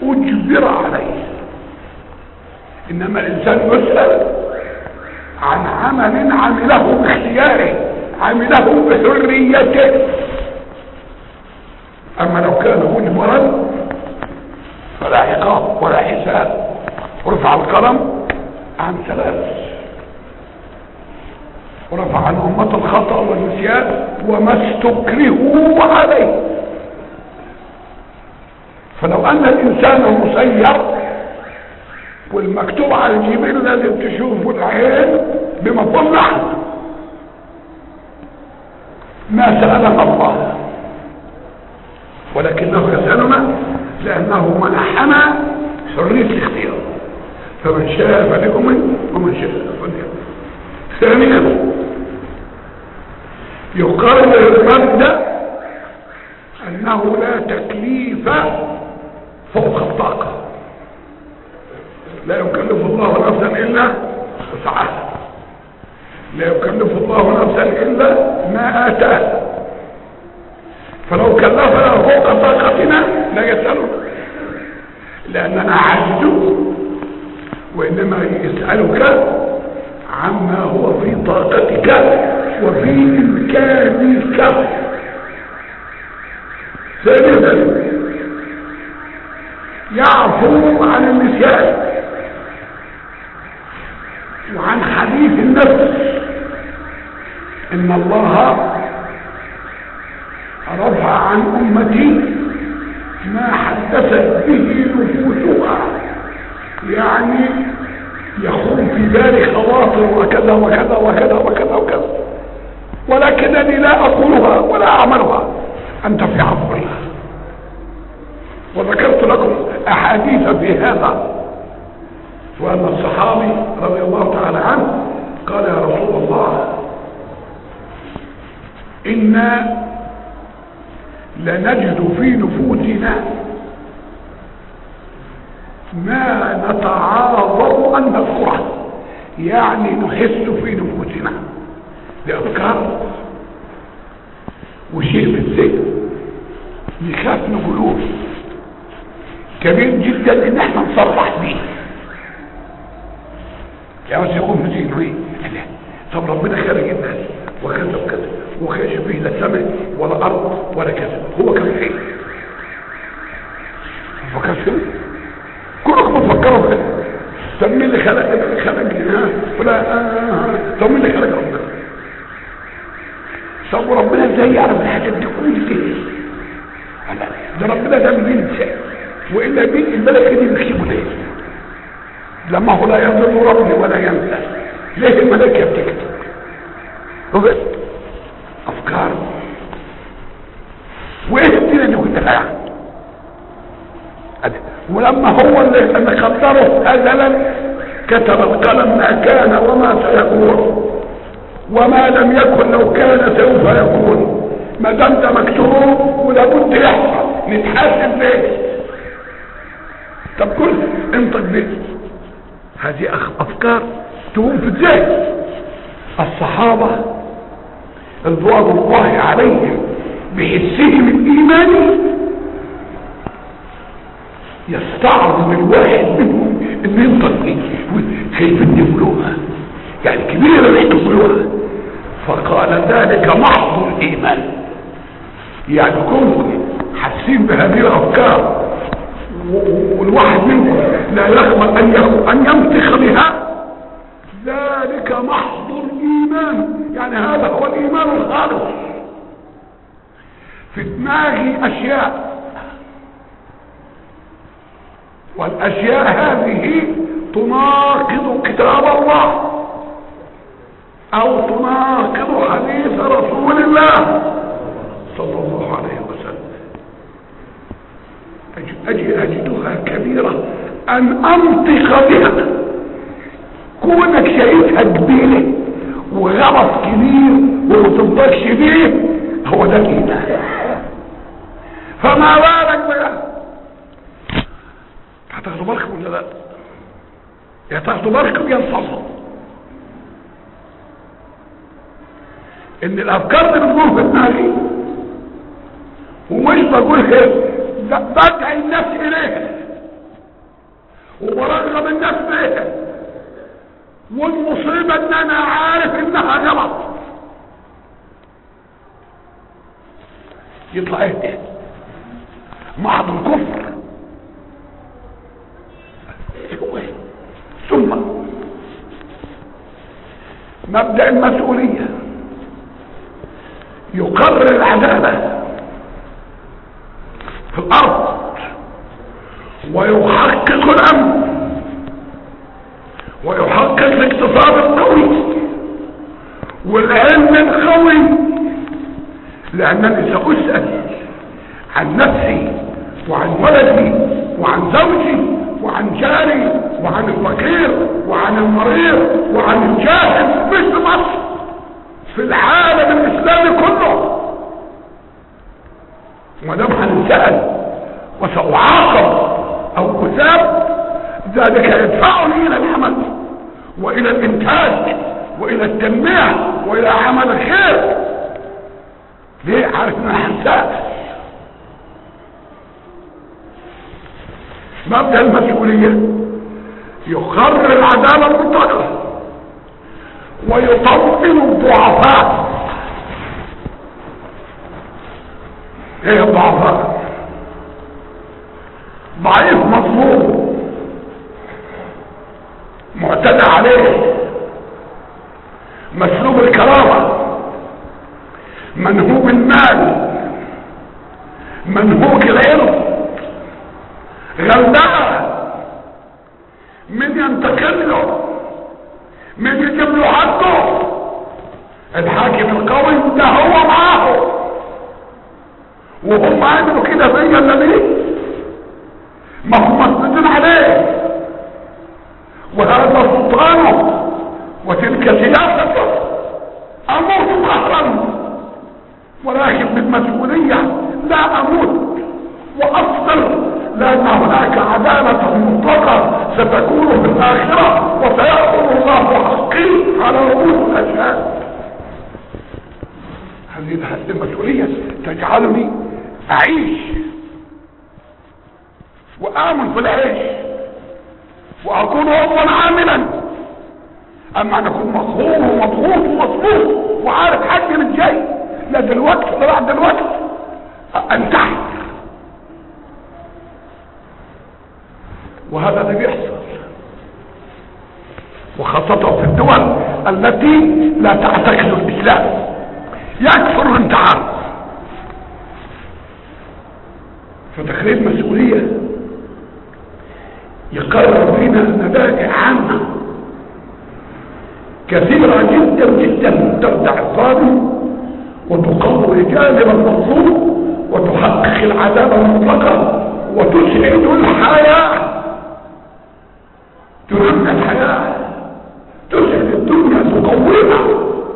اجبر عليه انما الانسان يسأل عن عمل عمله باختياره عمله بحريته اما لو كان مجبرا فلا عقاب ولا حساب رفع القلم عن ثلاث ورفع عن أمة الخطأ والنسيان وما استكرهوا عليه فلو أن الإنسان مسير والمكتوب على الجبين لازم تشوفه العين بمفهوم لحظ ما سألنا الله ولكنه يسألنا لأنه منحنا حرية الاختيار فمن شاء فليؤمن ومن شاء فليؤمن ثانيا يقرر المبدأ أنه لا تكليف فوق الطاقة لا يكلف الله نفسا إلا وسعها لا يكلف الله نفسا إلا ما آتاه فلو كلفنا فوق طاقتنا لا يسألنا لأننا عجز وإنما يسألك عما هو في طاقتك وفي إمكانك ثالثا يعفو عن النسيان وعن حديث النفس إن الله رفع عن أمتي ما حدثت به نفوسها يعني يخون في بالي خواطر وكذا وكذا وكذا وكذا وكذا ولكنني لا أقولها ولا أعملها أنت في عفو الله وذكرت لكم أحاديث في هذا وأن الصحابي رضي الله تعالى عنه قال يا رسول الله إنا لنجد في نفوسنا ما نتعاظم أن نذكره يعني نحس في نفوسنا بأفكار وشيء في الذهن يخاف نقولوه كبير جدا ان احنا نصرح بيه يعني مثلا يقوم في ذهنه ايه طب ربنا خلق الناس وكذا وكذا وخاش فيه لا سماء ولا ارض ولا كذا هو كان فين فكر فين كلكم بتفكروا كده طب مين اللي خلق خلقني ها ولا آه طب مين اللي خلق ربنا طب وربنا ازاي يعرف الحاجات دي كلها ده ربنا ده بينسى والا مين الملك دي بيكتبوا ليه لما هو لا يضل ربي ولا ينسى ليه الملائكه بتكتب وبس افكار وايه الدنيا دي كلها يعني ولما هو اللي اللي قدره ازلا كتب القلم ما كان وما سيكون وما لم يكن لو كان سوف يكون ما دام ده مكتوب ولابد يحصل نتحاسب ليه طب كل انطق بيه هذه افكار تقوم في الذهن الصحابه رضوان الله عليهم بحسهم الايماني يستعظم الواحد منهم ان ينطق بيه خايفين يقولوها يعني كبيره مش تقولوها فقال ذلك محض الايمان يعني كنتم حاسين بهذه الافكار والواحد منكم لا يقبل ان ان ينطق بها ذلك محض الايمان يعني هذا هو الايمان الخالص في دماغي اشياء والاشياء هذه تناقض كتاب الله او تناقض حديث رسول الله صلى الله عليه وسلم أجي أجدها كبيرة أن أنطق بها كونك شايفها كبيرة وغلط كبير ومتنطقش بيه هو ده الإيمان فما بالك بقى هتاخدوا بالكم ولا لا يا تاخدوا بالكم يا انصفوا ان الافكار اللي بتدور في دماغي ومش بقولها بدعي الناس اليها وبرغم الناس بيها والمصيبة ان انا عارف انها غلط يطلع ايه محض الكفر هو إيه؟ ثم مبدأ المسؤولية يقرر العدالة في الأرض ويحقق الأمن ويحقق الاقتصاد القوي والعلم القوي لأنني سأسأل عن نفسي وعن ولدي وعن زوجي وعن جاري وعن الفقير وعن المريض وعن الجاهل مش في مصر في العالم الإسلامي كله ما دام هنسأل وسأعاقب أو أثاب ذلك يدفعني إلى العمل وإلى الإنتاج وإلى التنمية وإلى عمل الخير ليه عارف ان هنسأل مبدأ المسؤولية يقرر العدالة المطلقة ويطمئن الضعفاء ايه الضعفاء ضعيف مظلوم معتدى عليه مسلوب الكرامة منهوب المال منهوك العرض غلبها من ينتقل له من يجيب له حقه الحاكم القوي ده هو معاه وهم عملوا كده فيا ولا ليه ما هم مسجدين عليه وهذا سلطانه وتلك سياسته اموت قهرا ولكن بالمسؤولية لا اموت وافضل لان هناك عدالة مطلقة ستكون في الاخرة وسيأخذ الله حقي على رؤوس الاشهاد هذه المسؤولية تجعلني اعيش وامن في العيش واكون عضوا عاملا اما ان اكون مقهور ومضغوط ومصروف وعارف حد من جاي لا دلوقتي ولا بعد دلوقتي انتحر وهذا اللي بيحصل وخاصة في الدول التي لا تعتقد الاسلام يكثر الانتحار فتخليل المسؤولية يقرر فينا مبادئ عامة كثيرة جدا جدا تردع الظالم وتقوي الجانب المظلوم وتحقق العدالة المطلقة وتسعد الحياة تنمي الحياة تسعد الدنيا تقويها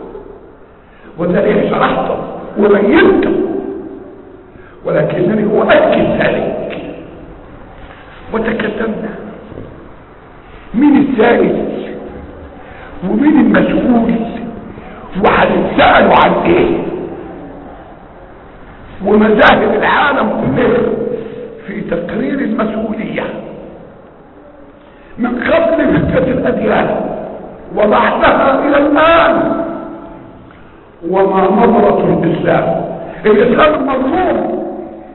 وذلك شرحته وبينته ولكنني أؤكد ذلك وتكلمنا مين السائل ومين المسؤول وهنتسألوا عن ايه ومذاهب العالم كله في تقرير المسؤولية من قبل فترة الأديان وبعدها إلى الآن وما نظرة الإسلام الإسلام المظلوم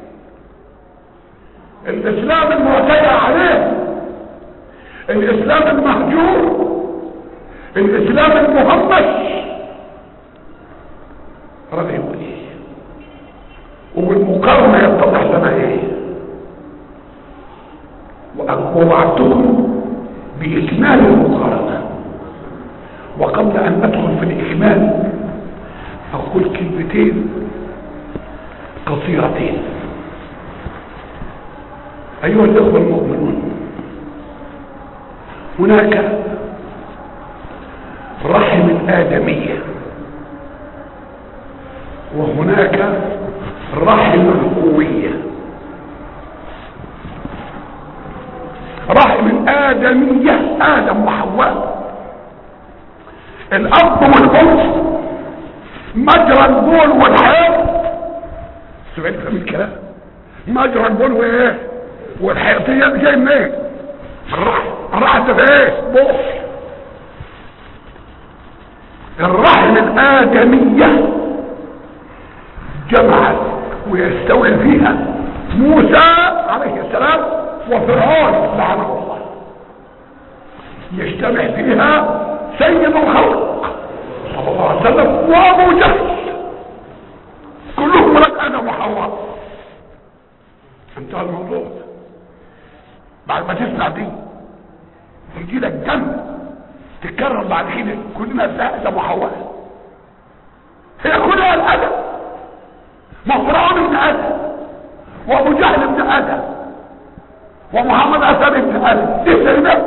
الإسلام المعتدى عليه الإسلام المهجور الإسلام المهمش رأيه ايه وبالمقارنة يتضح لنا ايه ووعدتكم بإكمال المقارنة وقبل أن أدخل في الإكمال أقول كلمتين قصيرتين أيها الأخوة المؤمنون هناك رحم الآدمية وهناك رحم القوية رحم الآدمية آدم وحواء الأب والأم مجرى البول والحيض سمعت من الكلام مجرى البول وايه والحيضية جاي منين الرحم الرحم ده في ايه بص الرحم الآدمية جمعت ويستوي فيها موسى عليه السلام وفرعون لعنه الله يجتمع فيها سيد الخلق صلى الله عليه وسلم وابو جهل كلهم ولد ادم وحواء انتهى الموضوع بعد ما تسمع دي يجي لك دم تتكرر بعد كده كلنا ادم وحواء هي كلها الادم ما فرعون ابن ادم وابو جهل ابن ادم ومحمد اسد ابن ادم ليه ده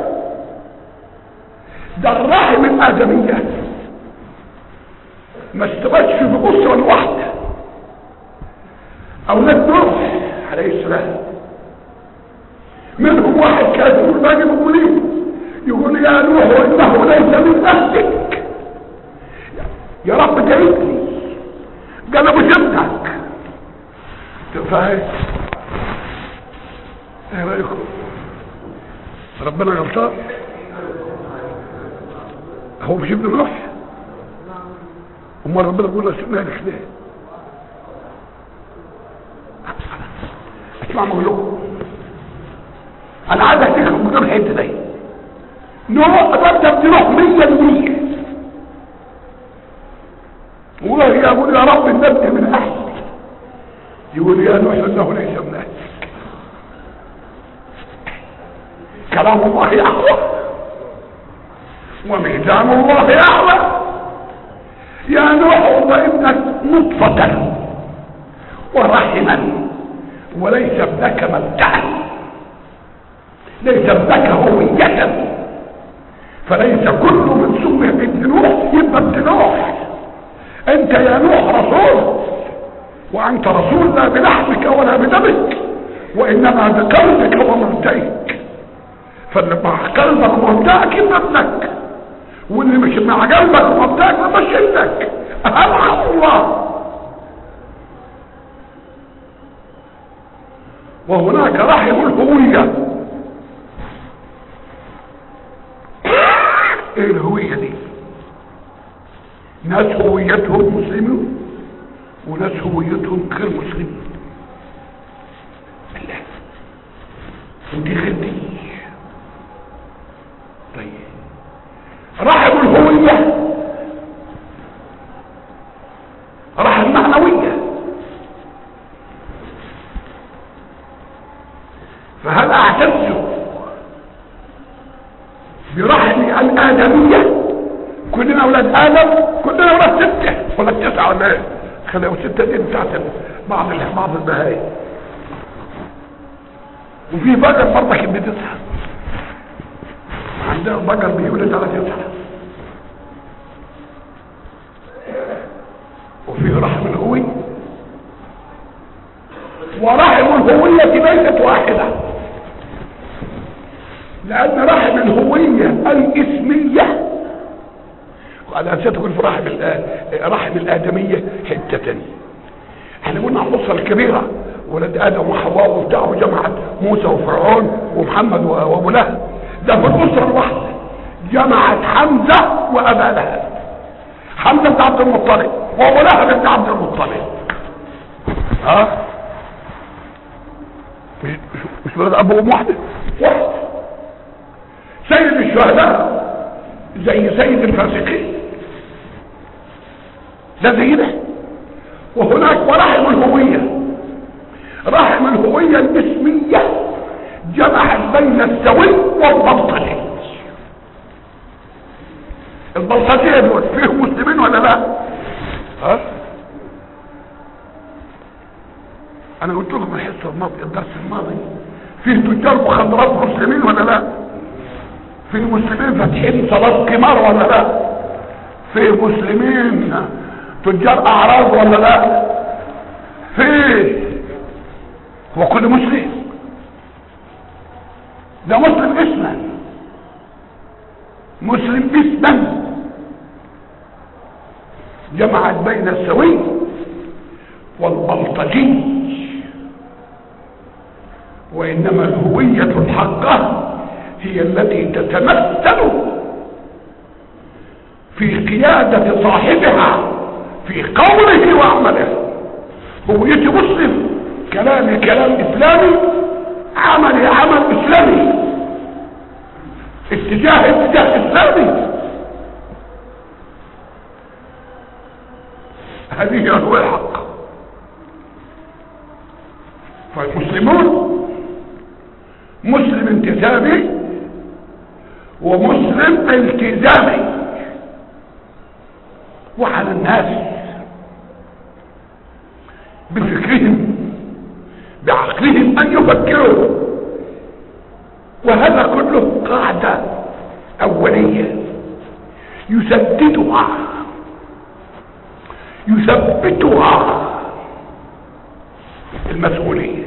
ده الرحم الادميه ما استبدش في اسره واحده اولاد نوح عليه السلام منهم واحد كافر والباقي مؤمنين يقول يا نوح وانه ليس من اهلك يا رب جايبني قال ابو جبتك فاهم ايه رايكم ربنا غلطان هو مش ابن نوح امال ربنا بيقول له سيبنا لك ليه اسمع ما اقول لكم انا عايز افتكركم بدون الحته دي نوح ربنا ابن نوح 100% والله يقول يا رب النبي من اهلك يقول يا نوح انه ليس من اهلك كلام الله اقوى وميزان الله اعلى يا نوح وانك نطفة ورحما وليس ابنك مبدعا ليس ابنك هوية فليس كل من سمي ابن نوح يبقى ابن نوح انت يا نوح رسول وانت رسول لا بلحمك ولا بدمك وانما بقلبك ومبدئك فاللي مع قلبك ومبدئك يبقى ابنك واللي مش مع قلبك ومبدئك ما مش ابنك العب الله وهناك رحم الهوية ايه الهوية دي ناس هويتهم مسلمون وناس هويتهم غير مسلمين الله ودي غدي طيب رحم الهوية رحم معنوية فهل اعتزوا برحم الآدمية كلنا اولاد ادم كلنا اولاد ستة ولا تسعة ولا ايه خلوا ستة دي بتاعت بعض بعض البهايم وفي بقر برضك ابن تسعة عندنا بقر بيولد على تسعة وفي رحم الهوية ورحم الهوية ليست واحدة لأن رحم الهوية الاسمية انا نسيت اقول في رحم رحم الادميه حته تانية احنا قلنا على الاسره الكبيره ولد ادم وحواء وبتاع وجمعت موسى وفرعون ومحمد وابو لهب ده في الاسره الواحده جمعت حمزه وابا لهب حمزه بن عبد المطلب وابو لهب بن عبد المطلب ها مش مش ولد ابو ام واحده واحده سيد الشهداء زي سيد الفاسقين ده زي ده وهناك ورحم الهوية رحم الهوية الاسمية جمعت بين السوي والبلطجي البلطجية دول فيه مسلمين ولا لا ها انا قلت لكم الحصة الماضية الدرس الماضي فيه تجار مخدرات مسلمين ولا لا في مسلمين فاتحين صلاة قمار ولا لا في مسلمين تجار اعراض ولا لا في هو كل مسلم ده مسلم اسما مسلم اسما جمعت بين السوي والبلطجي وانما الهوية الحقة هي التي تتمثل في قيادة صاحبها في قوله وعمله هويتي مسلم كلامي كلام اسلامي عملي عمل اسلامي اتجاه اتجاه اسلامي هذه هو الحق فالمسلمون مسلم انتسابي ومسلم التزامي وعلى الناس بفكرهم بعقلهم ان يفكروا وهذا كله قاعدة اولية يسددها يثبتها المسؤولية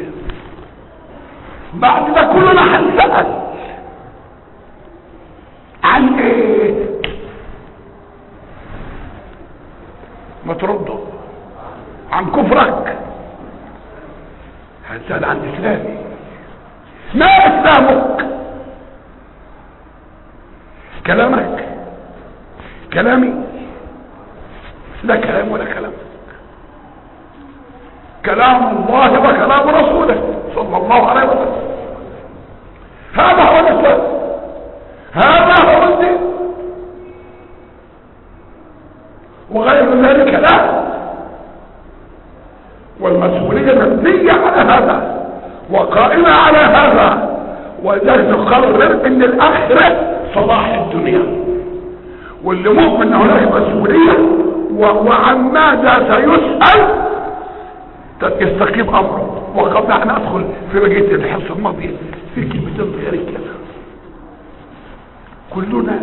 بعد ده كلنا هنسأل عن ايه ما ترده عن كفرك هنسأل عن اسلامي ما اسلامك كلامك كلامي لا كلام ولا كلام كلام الله وكلام رسوله صلى الله عليه وسلم هذا هو الاسلام هذا هو الدين وغير ذلك لا والمسؤولية مبنية على هذا وقائمة على هذا ولذلك نقرر ان الاخرة صلاح الدنيا واللي مؤمن ان هناك مسؤولية وعن ماذا سيسأل يستقيم امره وقبل ان ادخل في بقية الحصة الماضية في كلمة صغيرة كده كلنا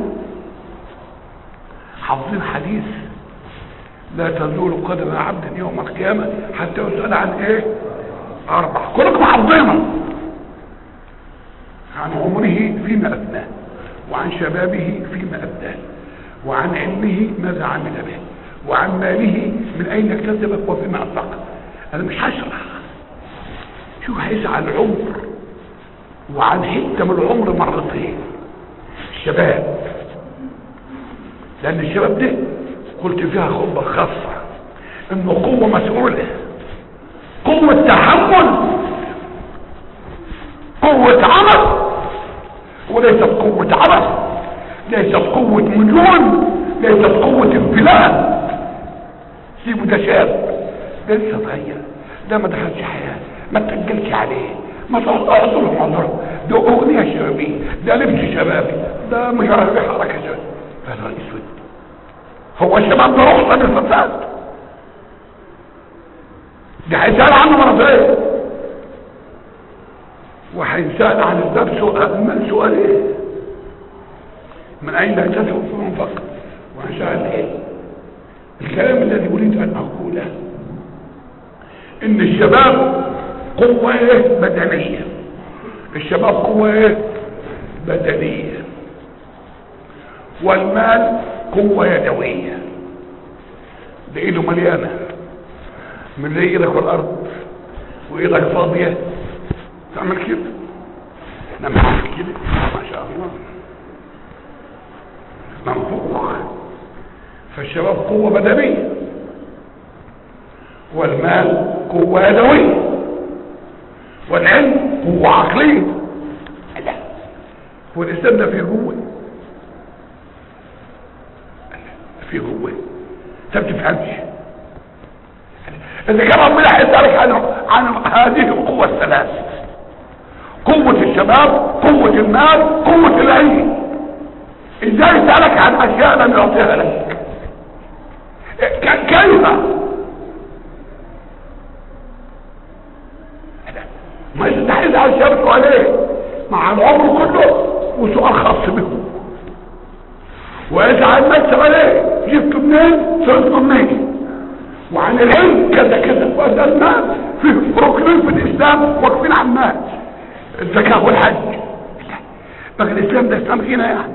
حافظين حديث لا تزول قدم عبد يوم القيامة حتى يسأل عن ايه اربع كلكم حافظينه عن عمره فيما ابناه وعن شبابه فيما ابداه وعن علمه ماذا عمل به وعن ماله من اين اكتسبه وفيما انفقه انا مش هشرح شوف هيسعى العمر وعن حته من العمر مرتين الشباب لان الشباب ده قلت فيها خطبه خاصه انه قوه مسؤوله قوه تحمل قوه عمل وليست قوه عمل ليست قوه مجون ليست قوه انفلات سيبه ده شاب لسه صغير ده ما دخلش حياه ما تأجلش عليه ما تقصر منظره ده اغنيه شبابيه ده لبس شبابي ده مش عارف ايه حركه شبابي هذا اسود هو الشباب ده رخصه للفساد ده هيسال عنه مرتين وهيسال عن الذنب سؤال سؤال ايه من اين اكتسب من فقر وهيسال ايه الكلام الذي اريد ان اقوله ان الشباب قوة ايه بدنية الشباب قوة ايه بدنية والمال قوة يدوية ده ايده مليانة من زي ايدك والارض وايدك فاضية تعمل كده نعمل كده ما شاء الله منفوخ فالشباب قوة بدنية والمال قوة يدوية والعلم قوة عقلية لا والإسلام ده فيه قوة فيه قوة انت بتفهمش إذا كان ربنا هيسألك عن عن هذه القوة الثلاث قوة الشباب قوة المال قوة العلم ازاي يسألك عن أشياء لم يعطيها لك كيف ما يستحيل على الشباب سؤالين مع العمر كله وسؤال خاص بهم ويجعل نفسه سؤالين جبت منين سألت منين وعن العلم كذا كذا وهذا الناس في ركنين في الاسلام واقفين على الناس الزكاة والحج بقى الاسلام ده اسلام هنا يعني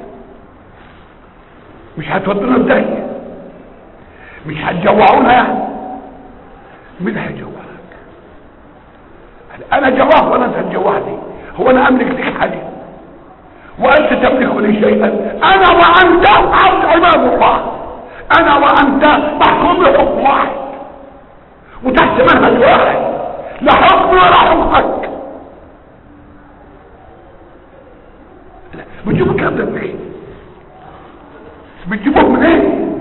مش هتودونا بداية مش هتجوعونا يعني مين هيجوعك انا جواه ولا انت تجوعني هو انا املك لك حاجه وانت تملك لي شيئا انا وانت عبد عباد الله انا وانت محكوم بحكم واحد وتحت منهج واحد لا حكم ولا حكمك بتجيبوا الكلام ده منين بتجيبوه منين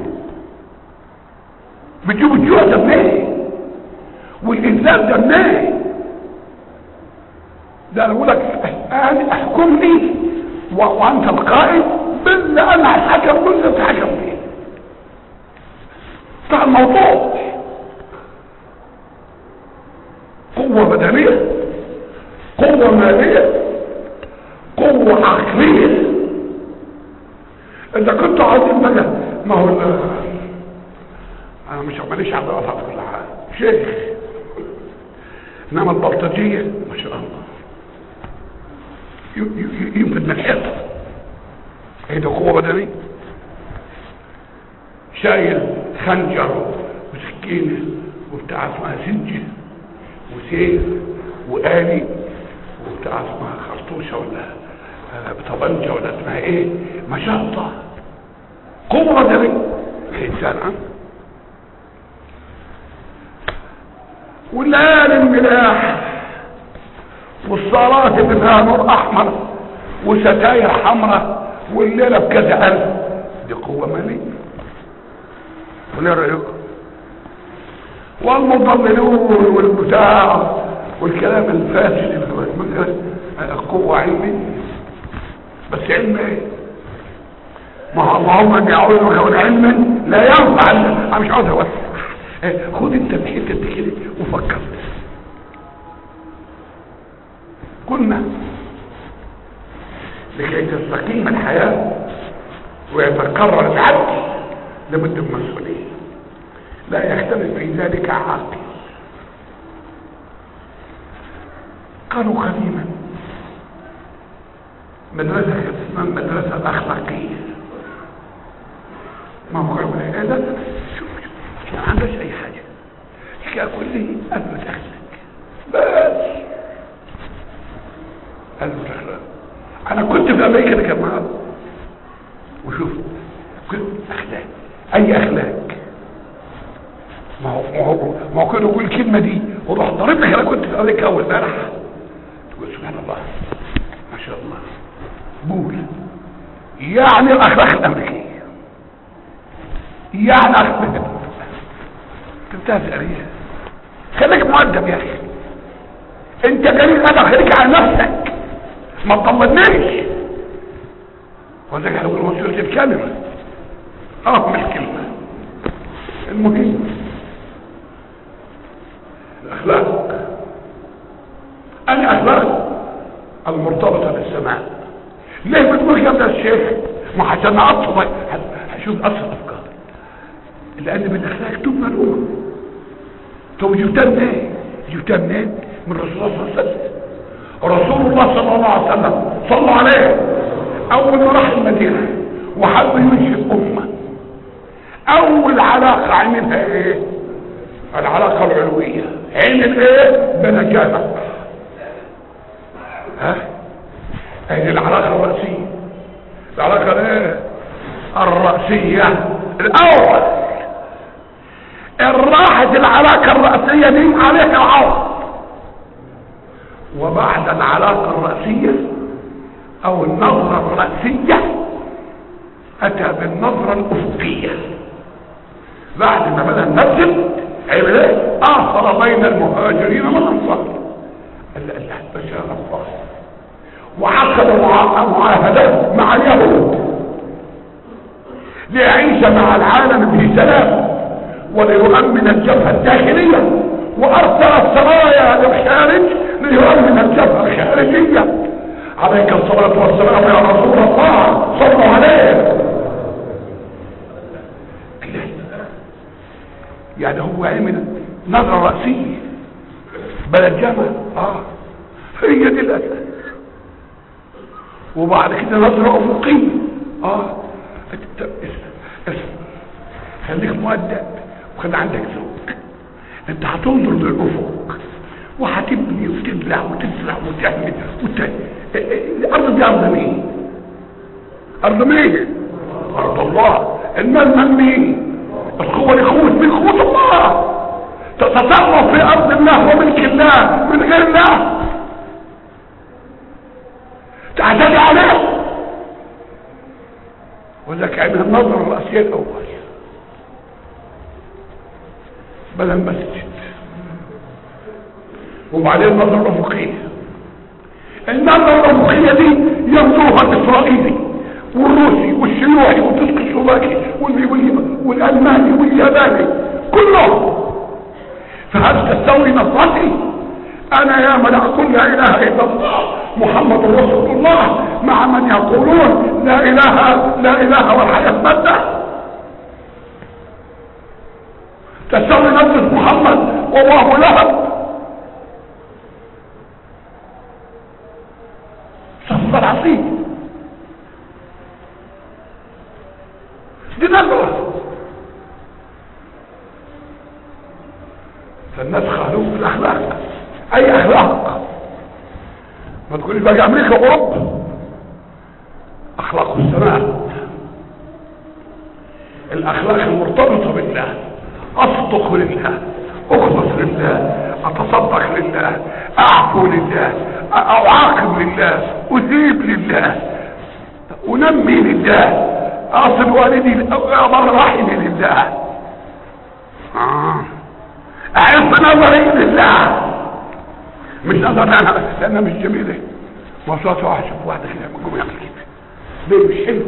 بتجيبوا الجوع ده منين والإنسان ده منين ده انا بقول لك انا احكمني و- وانت القائد باللي انا هتحكم باللي تتحكم فيه بتاع الموضوع قوة بدنية قوة مالية قوة عقلية اذا كنت عايزين بقى ما هو ال- انا مش ماليش على وفاة كل حاجة شيخ انما البلطجية ما شاء الله ي- ي- ينفذ من الحيطة ايه ده قوة بدنية شايل خنجر وسكينة وبتاع اسمها سنجة وسيف وآلي وبتاع اسمها خرطوشة ولا آه، بطبنجة ولا اسمها ايه مشاطة قوة بدنية الإنسان عنه والليالي الملاح والصلاة اللي فيها نور احمر وستاير حمراء والليلة بكذا الف دي قوة مالية ولا رأيكم والمضللون والبتاع والكلام الفاسد اللي هو مثلا قوة علمية بس علم ايه ما هو اللهم اني اعوذ بك من علم لا ينفع انا مش عاوز اوسع إيه، خد انت الحته دي كده وفكر كنا لكي تستقيم الحياة ويتكرر العدل لابد من مسؤولية لا يختلف في ذلك عاقل قالوا قديما مدرسة كانت اسمها المدرسة الأخلاقية ما هو قالوا ايه لا لا شوف شوف ما عندهاش أي حاجة حكاية كله قبل تخلق بس قال له تخلق انا كنت في امريكا ده كان معاه وشوف كنت اخلاق اي اخلاق ما هو ما هو ما هو كانوا يقول الكلمه دي وروح ضارب لك انا كنت في امريكا اول امبارح تقول سبحان الله ما شاء الله بول يعني الاخلاق الامريكيه يعني اخلاق تبتهز اريها خليك مؤدب يا اخي انت قليل ادب خليك على نفسك ما تطمنيش وذلك لو المسؤولية الكلمة اه مش كلمة المهم الاخلاق الاخلاق المرتبطة بالسماء ليه بتقول كده يا الشيخ ما عشان اطلب هشوف اثر افكار لان بالاخلاق تبنى الامم طب جبتها منين جبتها منين من رسول الله صلى الله عليه وسلم رسول الله صلى الله عليه وسلم صلى عليه اول ما راح المدينه وحب ينشئ امه اول علاقه عملها ايه العلاقه العلويه عمل ايه بنجامه ها هذه العلاقه الراسيه العلاقه الايه الراسيه الاول الراحة العلاقة الرأسية دي عليها العوض وبعد العلاقة الرأسية او النظرة الرأسية اتى بالنظرة الافقية بعد ما بدأ النزل عمل ايه اخر بين المهاجرين والانصار قال لا لا بس يا الله وعقد مع- معاهدات مع اليهود ليعيش مع العالم في سلام وليؤمن الجبهة الداخلية وارسل السرايا للخارج ليؤمن الجبهة الخارجية عليك الصلاة والسلام يا رسول الله صلوا عليه يعني هو عمل نظرة رأسية بلد جمع اه هي دي الاساس وبعد كده نظرة افقية اه انت- اسمع اسمع خليك مؤدب وخلي عندك ذوق انت هتنظر للافق وهتبني وتبلع وتزرع وتعمل وت... الارض دي ارض مين ارض مين ارض الله المال من مين القوة لقوة من قوة الله تتصرف في ارض الله وملك الله من غير الله تعتدي عليه ولك عين النظر الرأسية الاول بلا المسجد وبعدين النظر الافقية النظر الافقية دي ينظرها الاسرائيلي والروسي والشيوعي والتشكوسلوفاكي والالماني والياباني كلهم فهل تستوي نظرتي انا يا من اقول لا اله الا الله محمد رسول الله مع من يقولون لا اله لا اله والحياة مادة تستوي نظرة محمد والله لهب صفر عظيم دي نظرة فالناس خالوه في الاخلاق اي اخلاق ما تقولي بقى امريكا واوروبا اخلاق السماء الاخلاق المرتبطة بالله اصدق لله اخلص لله اتصدق لله اعفو لله اعاقب لله اثيب لله انمي لله اصل والدي امر رحمي لله آه. اعف نظري لله مش نظر انا لانها مش جميله وصلت واحد شوف واحده كده من جمله كده ليه مش حلو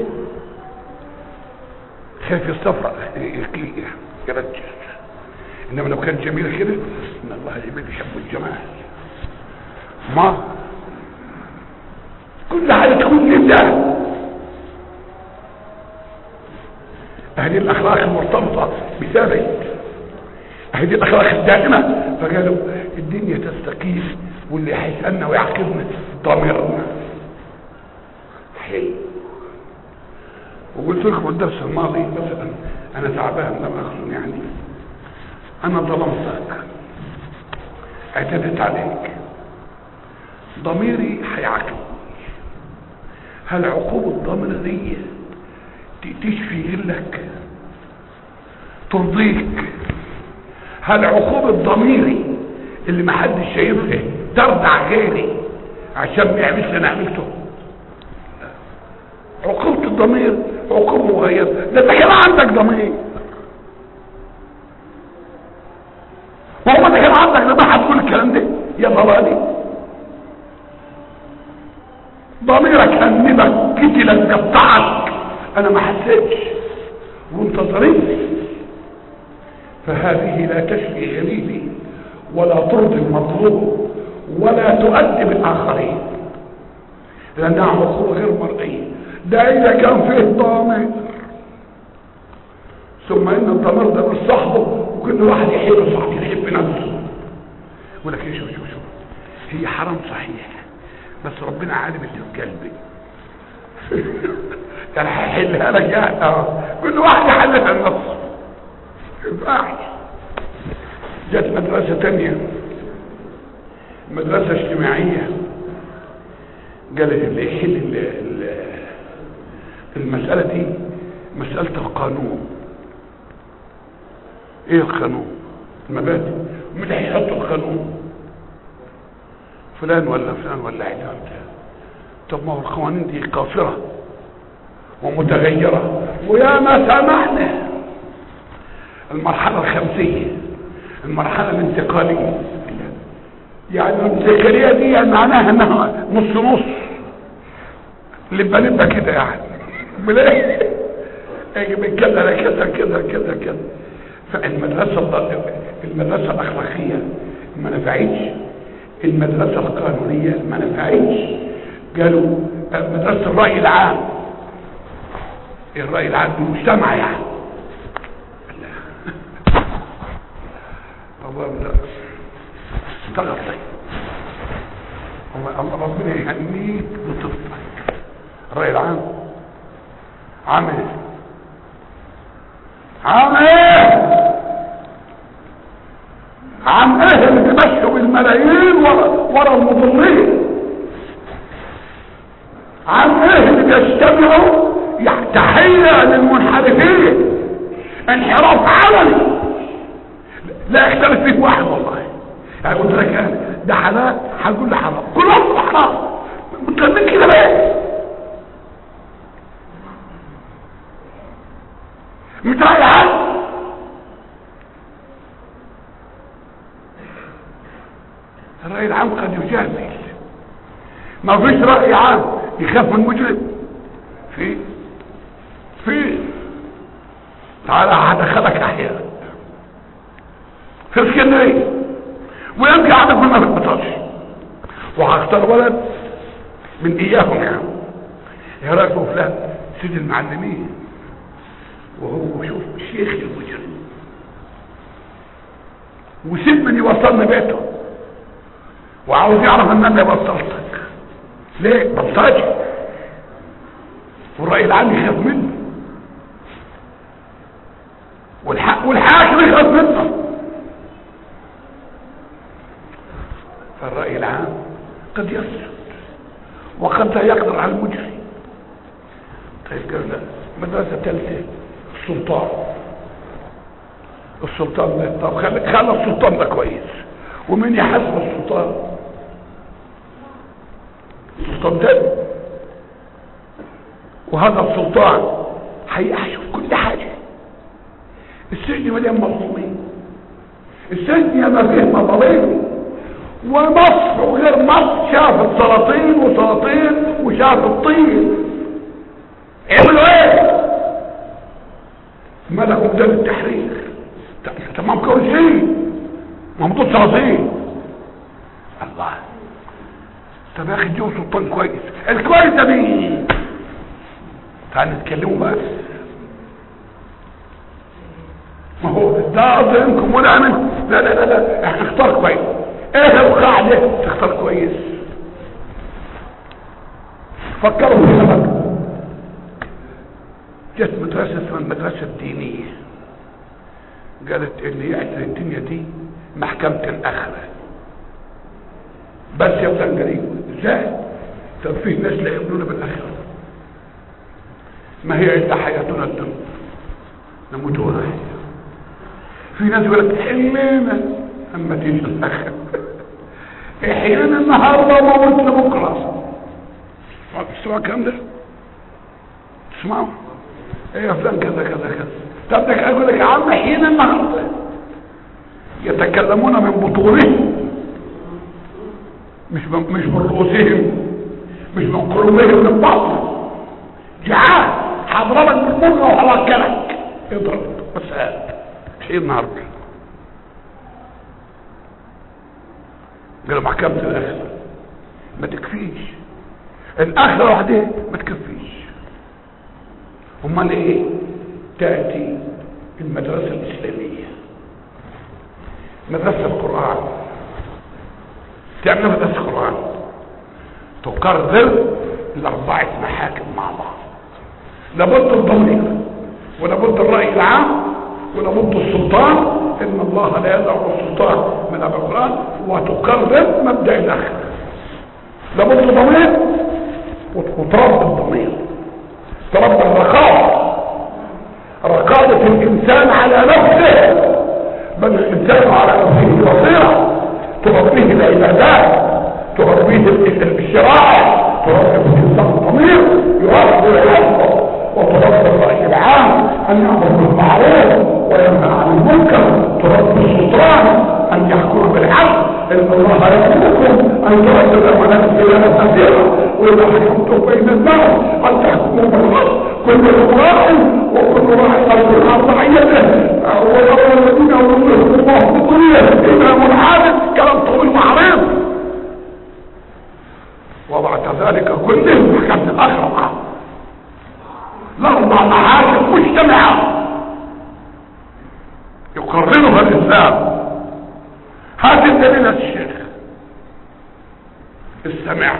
خايف الصفرة يرجع انما لو كانت جميله كده ان الله يبقى يحب الجمال ما كل حاجه تكون لله هذه الاخلاق المرتبطه بثابت هذه الاخلاق الدائمه فقالوا الدنيا تستقيم واللي هيسالنا ويعقبنا ضميرنا حلو وقلت لكم الدرس الماضي مثلا انا تعبان لم اخذ يعني انا ظلمتك اعتدت عليك ضميري هيعاقبني هل عقوبة الضمير دي تشفي غلك ترضيك هل عقوبة ضميري اللي محدش شايفها ترضع غيري عشان ما يعملش اللي انا عملته عقوبة الضمير عقوبة مغيرة ده انت كان عندك ضمير ما هو انت كان عندك ده هتقول الكلام ده يا ضلالي ضميرك انبك قتلك قطعك انا ما حسيتش وانت ضربني فهذه لا تشفي غليلي ولا ترضي المطلوب ولا تؤدب الاخرين لانها عقوبه غير مرئيه ده اذا كان فيه ضامر ثم ان الضمير ده مش صاحبه وكل واحد يحب صاحبه يحب نفسه يقول لك ايه شوف شوف شوف هي حرام صحيح بس ربنا عالم اللي في قلبي يعني هيحلها لك يعني اه كل واحد يحلها لنفسه ينفعش جت مدرسة تانية مدرسة اجتماعية قالت اللي يحل ال- ال- المسألة دي مسألة القانون ايه القانون المبادئ مين اللي هيحط القانون فلان ولا فلان ولا علان طب ما هو القوانين دي قاصرة ومتغيرة ويا ما سامحنا المرحلة الخمسية المرحلة الانتقالية يعني الانتقالية دي يعني معناها انها نص نص لبه لبه كده يعني بلاقي اجي من كده لكده كده كده كده فالمدرسة الض- المدرسة الأخلاقية ما نفعتش المدرسة القانونية ما نفعتش قالوا مدرسة الرأي العام الرأي العام المجتمع يعني الله لا اشتغل طيب هو الله ربنا يهنيك بطفلك الرأي العام عامل ايه عام ايه عن ايه اللي بيمشوا بالملايين ورا ورا المضلين عن ايه اللي بيجتمعوا يعني تحية للمنحرفين انحراف علني لا يختلف فيه واحد والله يعني قلت لك انا ده حلال هقول له حرام كل واحد حرام متكلمين كده ليه مش رأي عام الرأي العام قد يجامل ما فيش رأي عام يخاف من مجرم في في تعالى هدخلك احيانا في اسكندريه ويمشي عندك ما بتبطلش وهختار ولد من اياهم يعني يا رايك فلان سيد المعلمين وهو شوف شيخ المجرم وسيب من يوصلني بيته وعاوز يعرف ان انا بطلتك ليه بطلتش والرأي العام يخاف منه والحق والحاكم يخاف منه فالرأي العام قد يسجد وقد لا يقدر على المجري طيب قال لا مدرسة ثالثة السلطان السلطان ده طب خلي خلي السلطان ده كويس ومين يحاسب السلطان السلطان ده وهذا السلطان هيحشف كل حاجة السجن مليان مظلومين السجن ياما فيه مظالم ومصر وغير مصر شافت سلاطين وسلاطين وشافت طين عملوا ايه ملكوا بدل التحرير تمام كل شيء ممدود سلاطين الله طب يا اخي جو سلطان كويس الكويس ده مين تعال نتكلموا بقى ما هو ده اظلمكم ولا منكم لا لا لا لا احنا نختار كويس ايه القاعدة تختار كويس فكروا في بقى جت مدرسة اسمها المدرسة الدينية قالت ان يعتل الدنيا دي محكمة الاخرة بس يا ابن قريب ازاي طب فيه ناس لا يؤمنون بالاخره ما هي الا حياتنا الدنيا نموت ونحيا في ناس يقول لك حلينا اما تيجي الاخر احيانا النهارده وموتنا بكره تسمعوا الكلام ده تسمعوا ايه يا فلان كذا كذا كذا طب ده اقول لك يا عم احيانا النهارده يتكلمون من بطونهم مش من مش من رؤوسهم مش من قلوبهم من بطن جعان هضربك بالمرة وهوكلك اضرب بس هات شيء النهارده قال محكمة الآخرة ما تكفيش الآخرة وحدها ما تكفيش امال ايه تأتي المدرسة الإسلامية مدرسة القرآن تعمل مدرسة القرآن تقرر الأربعة محاكم مع بعض لابد الضمير ولابد الرأي العام ولابد السلطان إن الله لا يدعو السلطان من القرآن وتقرر مبدأ الآخر لابد الضمير وتربى الضمير تربى الرقابة رقابة الإنسان على نفسه بل الإنسان على نفسه بصيرة تربيه العبادات تربيه الشرائع تربي الإنسان الضمير يربي الحفظ وتربي الرأي العام أن يأمر بالمعروف وينهى عن المنكر تربي السلطان أن يحكم بالعدل إن الله يأمركم أن تؤدوا الأمانات إلى أهلها وإذا حكمتم بين الناس أن تحكموا بالعدل كل راع وكل راع يصل عن رعيته ويرى الذين يظلمهم الله بكليه إمام عادل كلام طويل وعريض وبعد ذلك كله محكمة الآخرة لأربع محاكم مجتمعة يقررها الإسلام هات الدليل الشيخ استمع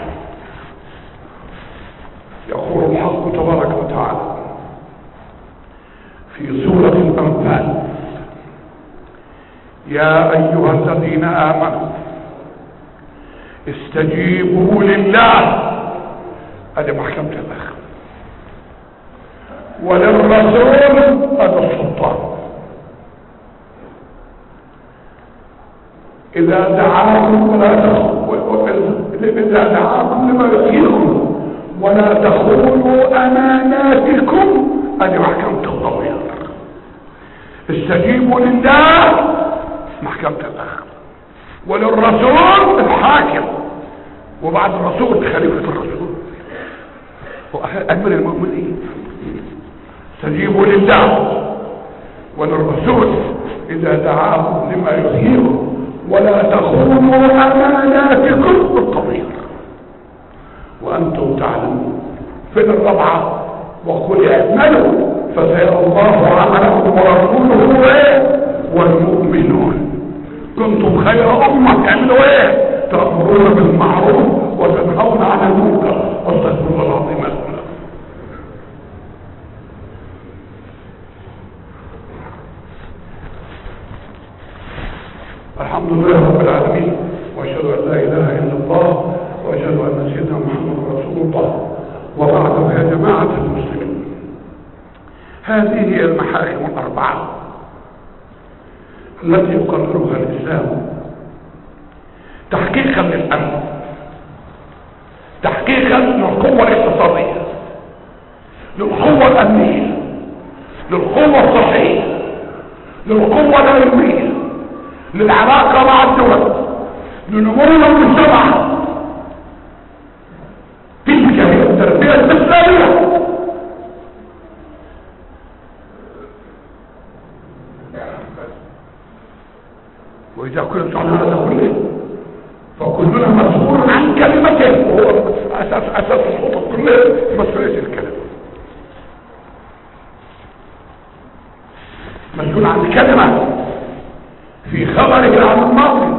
يقول الحق تبارك وتعالى في سورة الأنفال يا أيها الذين آمنوا استجيبوا لله هذه محكمة الأخر وللرسول هذا السلطان اذا دعاكم ولا تخونوا اذا دعاكم لما يحييكم ولا تخونوا اماناتكم ادي محكمة الضمير استجيبوا لله محكمة الاخر وللرسول الحاكم وبعد الرسول خليفة الرسول امير المؤمنين استجيبوا لله وللرسول اذا دعاهم لما يحييهم ولا تخونوا اماناتكم بالضمير وانتم تعلمون في الرابعه وقل اعملوا فسيرى الله عملكم ورسوله ايه والمؤمنون كنتم خير امه تعملوا ايه تامرون بالمعروف وتنهون عن المنكر واستغفر الله العظيم لكم الحمد لله رب العالمين واشهد ان لا اله الا الله واشهد ان سيدنا محمد رسول الله وبعد يا جماعه المسلمين هذه هي المحاكم الاربعه التي يقررها الاسلام تحقيقا للامن تحقيقا للقوه الاقتصاديه للقوه الامنيه للقوه الصحيه للقوه العلميه للعلاقة مع الدول لنمو المجتمع تلك هي التربية الإسلامية وإذا كنت على هذا كله فكلنا مسؤول عن كلمته وهو أساس أساس الخطط كلها مسؤولية الكلمة مسؤول عن الكلمة في خبره عن الماضي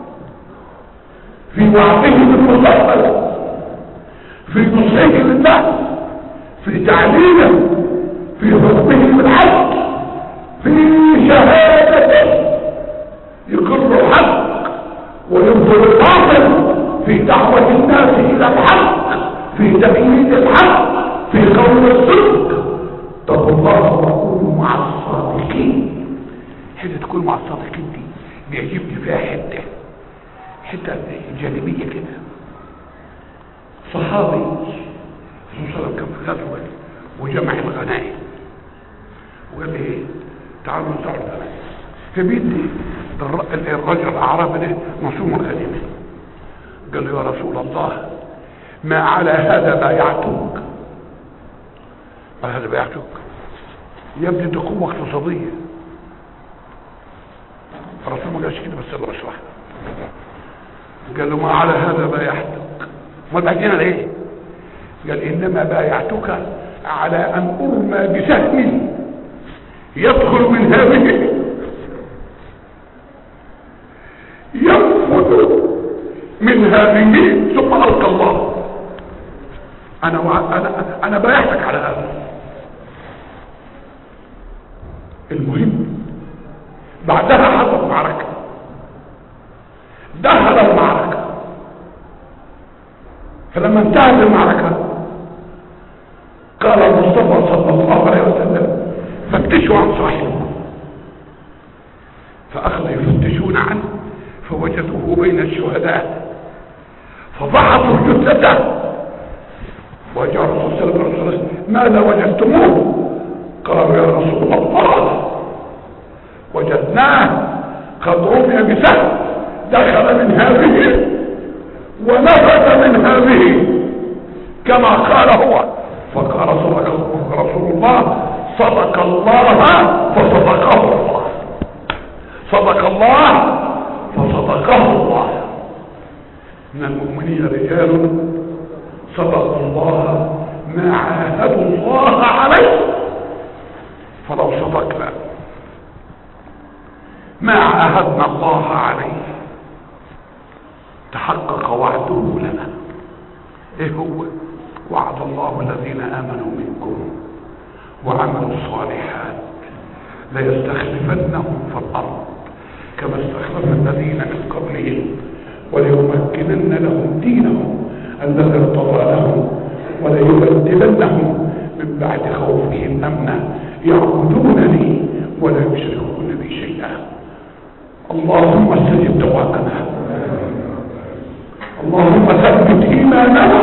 في وعده بالمستقبل في نصحه للناس في تعليمه في حكمه بالحق في شهادته يقر الحق ويبطل الباطل في دعوة الناس إلى الحق في تأييد الحق في قول الصدق اتقوا الله وكونوا مع الصادقين حته تكون مع الصادقين دي بيعجبني فيها حته حته جانبيه كده صحابي صلى الله عليه وسلم كان في غزوه وجمع الغنائم وقال لي ايه تعالوا نزعوا الغنائم فبيدي الرجل الاعرابي ده مصوم الغنيمه قال له يا رسول الله ما على هذا بايعتك على هذا بايعتك يا ابني دي قوه اقتصاديه الرسول ما قالش كده بس الله اشرح قال له ما على هذا بايعتك ما بعدين ليه قال انما بايعتك على ان ارمى بسهم يدخل من هذه ينفذ من هذه ثم القى الله انا وع... انا انا بايعتك على هذا المهم بعدها حصلت معركة دخل المعركة فلما انتهت المعركة قال المصطفى صلى الله عليه وسلم فتشوا عن صاحبه فأخذوا يفتشون عنه فوجدوه بين الشهداء فضعفوا جثته وجاء الرسول صلى الله عليه وسلم ماذا وجدتموه قالوا يا رسول الله وجدناه قد رمي بسهم دخل من هذه ونفذ من هذه كما قال هو فقال صدق رسول الله صدق الله فصدقه الله صدق الله فصدقه الله من المؤمنين رجال صدق الله ما عاهدوا الله عليه فلو صدقنا ما عاهدنا الله عليه تحقق وعده لنا ايه هو وعد الله الذين امنوا منكم وعملوا الصالحات ليستخلفنهم في الارض كما استخلف الذين من قبلهم وليمكنن لهم دينهم الذي ارتضى لهم وليبدلنهم من بعد خوفهم أمنا يعبدونني ولا يشركون بي شيئا اللهم استجب دعاءنا اللهم ثبت إيماننا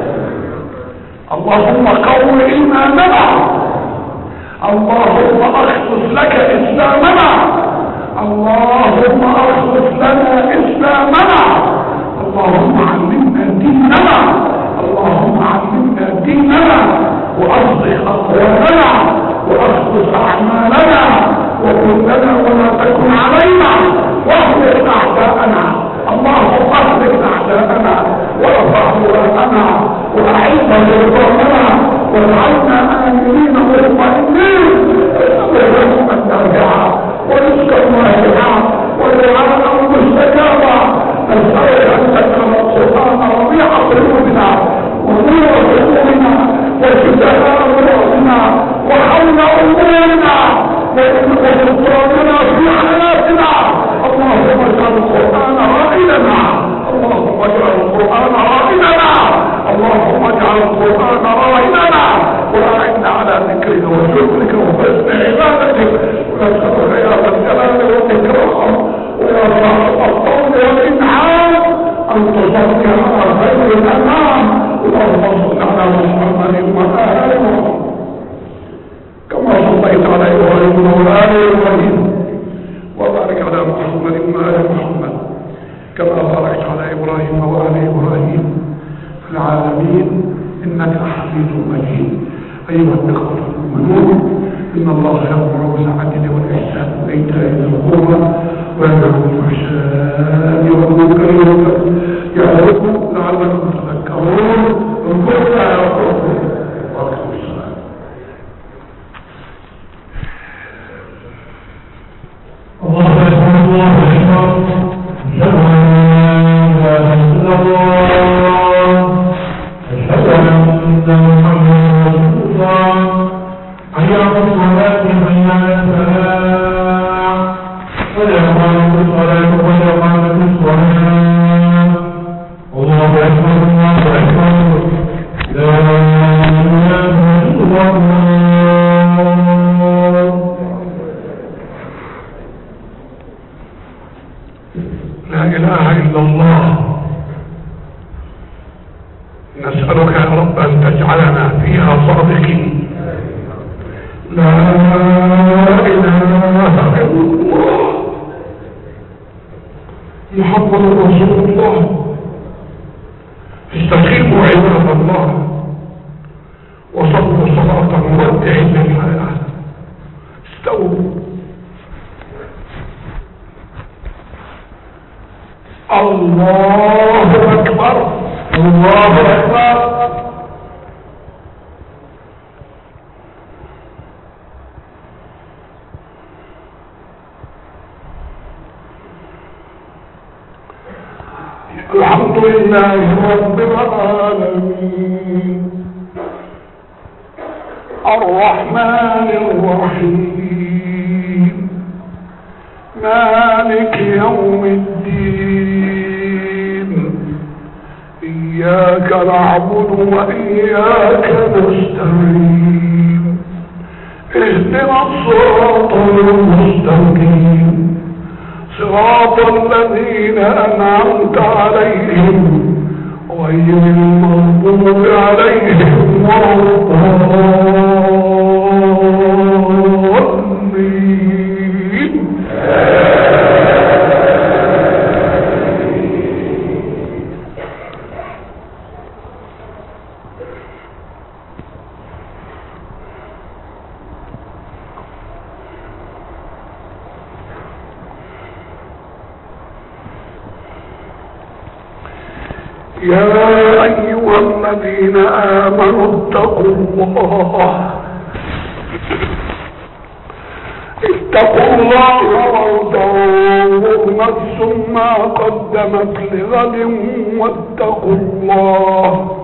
اللهم قوي إيماننا اللهم أخلص لك إسلامنا اللهم أخلص لنا إسلامنا اللهم علمنا ديننا اللهم علمنا ديننا وأصلح أقوالنا وأخلص أعمالنا وكن لنا ولا تكن علينا واهلك أعداءنا اللهم اهلك أعداءنا وارفع مرادنا وأعز رضانا واجعلنا آمنين مطمئنين برحمتك نرجع ورزقا واسعا ودعاء مستجابا نسألك أن تكرم القرآن ربيع قلوبنا ونور قلوبنا وشفاء قلوبنا وحول أمورنا وسلطاننا في حياتنا اللهم اجعل القرآن رائدنا اللهم اجعل القرآن رائدنا اللهم اجعل القرآن رائدنا وأعنا على ذكرك وشكرك وحسن عبادتك ونسألك يا ذا الجلال والإكرام ويا صاحب الطول والإنعام أن تصلي على خير الأنام اللهم صل على محمد وآل محمد كما صليت على إبراهيم وآل إبراهيم وبارك على محمد وآل محمد كما باركت على إبراهيم وآل إبراهيم في العالمين إنك حميد مجيد أيها الإخوة المؤمنون إن الله يأمر بالعدل والإحسان وإيتاء ذي القربى وينهى عن الفحشاء والمنكر والبغي يعظكم لعلكم تذكرون اذكروا يا ربكم وأقيموا الصلاة الله أكبر الله أكبر أشهد أن لا إله إلا الله أشهد أن محمدا رسول الله حي على الصلاة حي على الفلاح قد أقامت الصلاة قد أقامت الصلاة الله أكبر الله أكبر لا إله إلا الله لا إله إلا الله نسألك يا رب أن تجعلنا فيها صادقين لا إله إلا الله محمد رسول الله استقيموا عباد الله وصلوا صلاة مودع للحياة استووا الله أكبر الله أكبر الحمد لله رب العالمين الرحمن الرحيم مالك يوم الدين إياك نعبد وإياك نستعين اهدنا الصراط المستقيم صراط الذين أنعمت عليهم غير المغضوب عليهم ولا الضالين يا أيها الذين آمنوا اتقوا الله اتقوا الله وانظروا نفس ما قدمت لغد واتقوا الله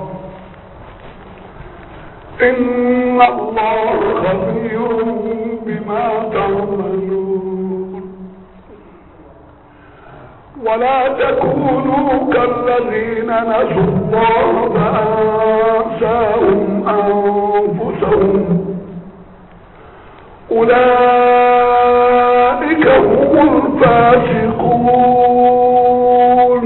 إن الله خبير بما تعملون ولا تكونوا كالذين نسوا الله فأنساهم أنفسهم أولئك هم الفاسقون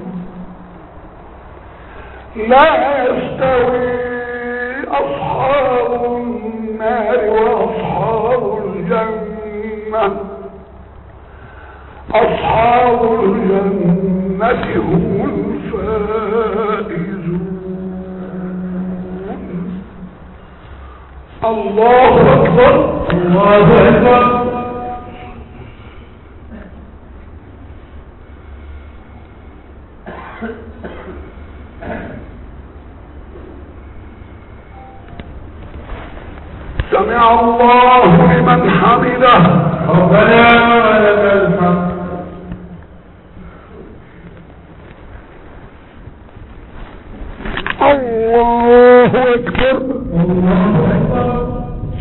لا يستوي أصحاب النار وأصحاب الجنة أصحاب الجنة هم الفائزون الله أكبر الله أكبر سمع الله لمن حمده ربنا ولك الحمد الله أكبر الله أكبر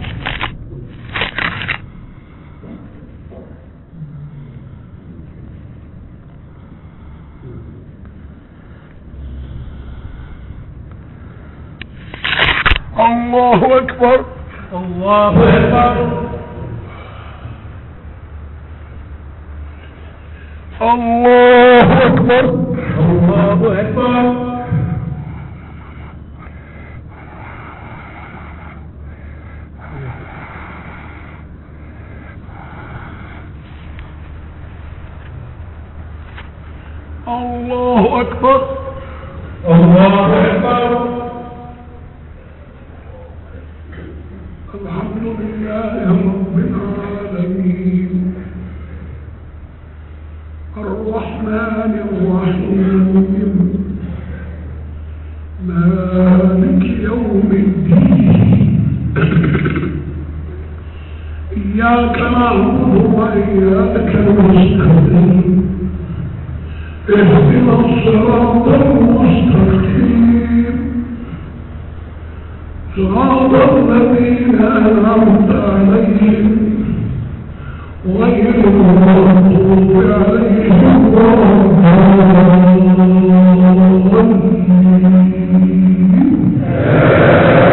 الله أكبر الله أكبر الله أكبر الله أكبر الله أكبر الله أكبر الحمد لله رب العالمين الرحمن الرحيم مالك يوم الدين إياك نعبد وإياك نستعين اهدنا الصراط المستقيم صراط الذين أنعمت عليهم غير المغضوب عليهم ولا الضالين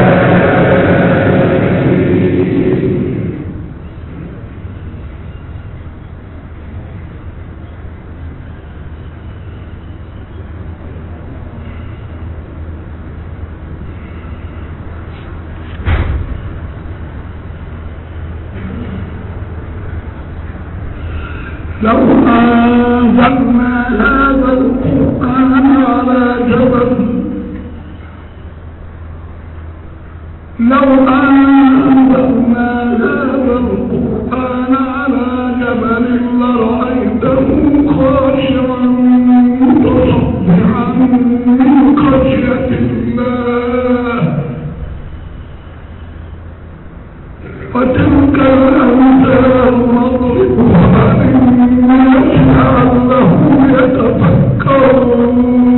لو أنزلنا هذا القرآن على جبل لو أنزلنا هذا القرآن على جبل لرأيته خاشعا متصدعا من خشية الله وتلك الأمثال نضربها للناس لعلهم يتفكرون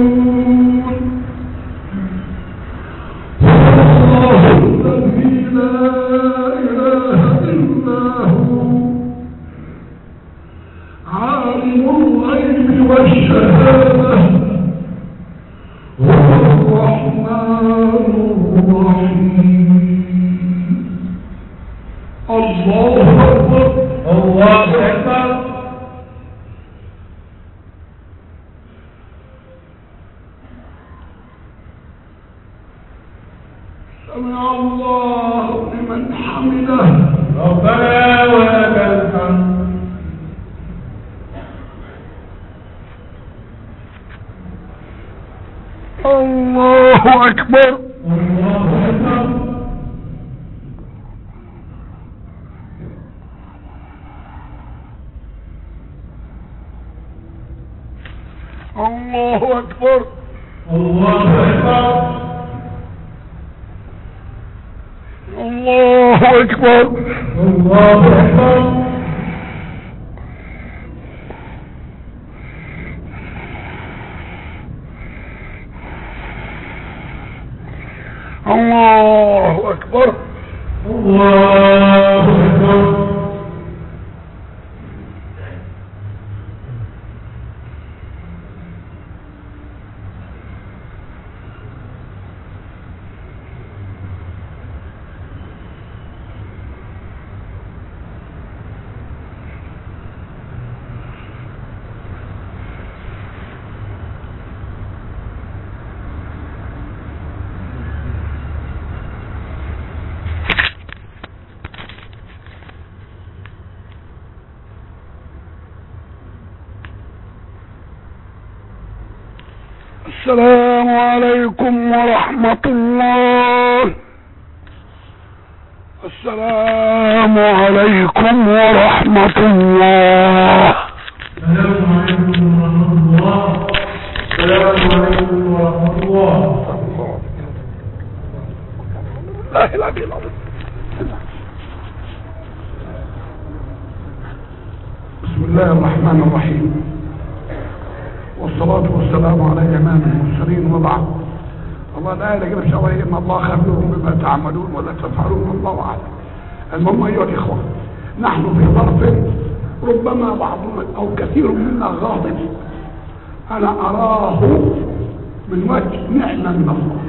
والله الذي لا إله إلا هو عالم الغيب والشهادة هو الرحمن الرحيم الله أكبر الله أكبر سمع الله لمن حمده ربنا ولك الحمد الله أكبر الله أكبر الله أكبر الله أكبر الله أكبر الله أكبر الله أكبر الله أكبر السلام عليكم ورحمة الله السلام عليكم ورحمة الله السلام عليكم ورحمة الله السلام عليكم ورحمة الله لا إله إلا الله بسم الله الرحمن الرحيم والصلاة والسلام على إمام المرسلين وبعد الله لا يجب شوي إن الله خبير بما تعملون ولا تفعلون الله أعلم المهم أيها الإخوة نحن في ظرف ربما بعضنا أو كثير منا غاضب أنا أراه من وجه نعمة من الله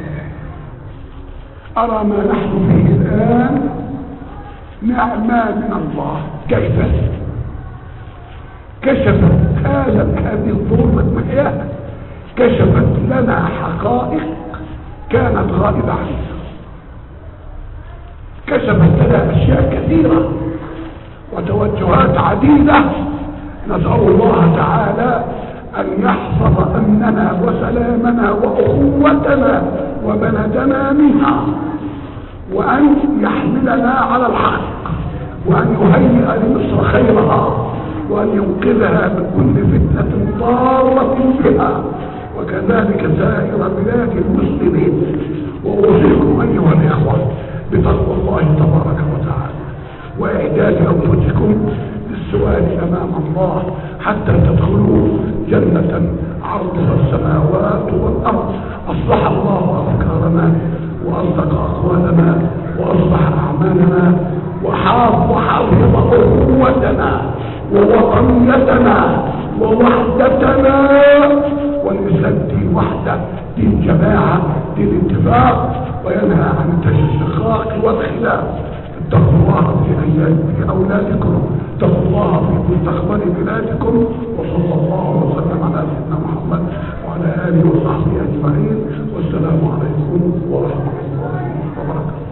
أرى ما نحن فيه الآن نعمة من الله كيف كشفت هذا هذه الظروف المحياة كشفت لنا حقائق كانت غائبة عننا كشفت لنا أشياء كثيرة وتوجهات عديدة نسأل الله تعالى أن يحفظ أمننا وسلامنا وأخوتنا وبلدنا منها وأن يحملنا على الحق وأن يهيئ لمصر خيرها وأن ينقذها من كل فتنة ضارة بها وكذلك سائر بلاد المسلمين وأوصيكم أيها الإخوة بتقوى الله تبارك وتعالى وإعداد أنفسكم للسؤال أمام الله حتى تدخلوا جنة عرضها السماوات والأرض أصلح الله أفكارنا وأصدق أقوالنا وأصلح أعمالنا وحافظ وحافظ قوتنا ووطنيتنا ووحدتنا والإسلام دين وحدة دين جماعة دين اتفاق وينهى عن التشقاق والخلاف اتقوا الله في أيام في أولادكم اتقوا الله في مستقبل بلادكم وصلى الله وسلم على سيدنا محمد وعلى آله وصحبه أجمعين والسلام عليكم ورحمة الله وبركاته